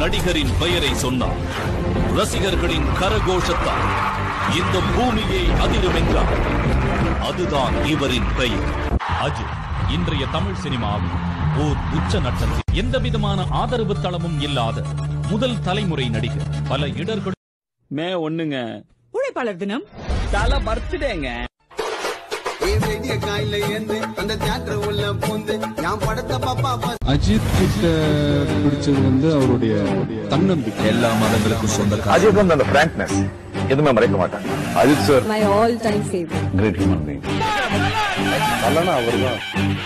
நடிகரின் பெயரை சொன்னார் ரசிகர்களின் கரகோஷத்தால் இந்த பூமியை அதிரும் என்றார் அதுதான் இவரின் பெயர் அஜித் இன்றைய தமிழ் சினிமாவில் ஓர் உச்ச நட்சத்திரம் எந்த விதமான ஆதரவு தளமும் இல்லாத முதல் தலைமுறை நடிகர் பல இடர்கள் மே ஒண்ணுங்க உழைப்பாளர் தினம் தல பர்த்டேங்க வேடிய காயில ஏந்து அந்த தியேட்டர் உள்ள பூந்து என் படத்தை பாப்பா அஜித் கிட்ட பிடிச்சது வந்து அவருடைய தன்னம்பிக்கை எல்லா மதங்களுக்கும் சொந்த அஜித் வந்து அந்த பிராங்க்னஸ் எதுவுமே மறைக்க மாட்டாங்க Ajith sir my all-time favorite. Great human being நல்லனா அவர்தான்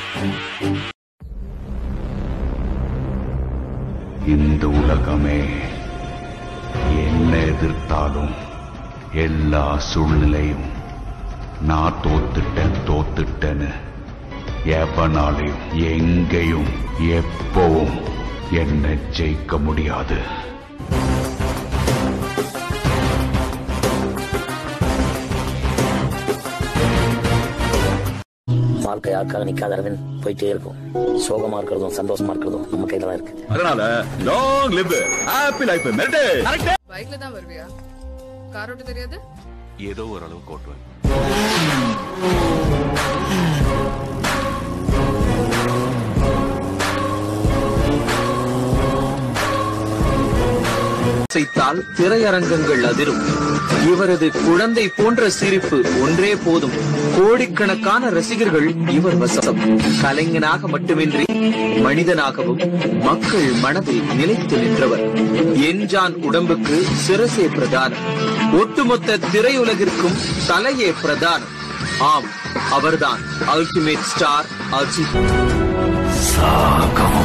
இந்த உலகமே என்ன எதிர்த்தாலும் எல்லா சூழ்நிலையும் நான் தோத்துட்டேன் தோத்துட்டேன்னு எவனாலையும் எங்கேயும் எப்பவும் என்னை ஜெயிக்க முடியாது வாழ்க்கை யாருக்காக நிக்காத அரவிந்த் போயிட்டே இருக்கும் சோகமா இருக்கிறதும் சந்தோஷமா இருக்கிறதும் நம்ம கையில தான் இருக்கு அதனால லாங் லிவ் ஹாப்பி லைஃப் மெரிட்டே பைக்ல தான் வருவியா கார் ஓட்ட தெரியாது ஏதோ ஓரளவுக்கு ஓட்டுவேன் இசைத்தால் திரையரங்கங்கள் அதிரும் இவரது குழந்தை போன்ற சிரிப்பு ஒன்றே போதும் கோடிக்கணக்கான ரசிகர்கள் இவர் வசம் கலைஞனாக மட்டுமின்றி மனிதனாகவும் மக்கள் மனதில் நிலைத்து நின்றவர் என்ஜான் உடம்புக்கு சிரசே பிரதானம் ஒட்டுமொத்த திரையுலகிற்கும் தலையே பிரதானம் ஆம் அவர்தான் அல்டிமேட் ஸ்டார் அஜித் சாகவும்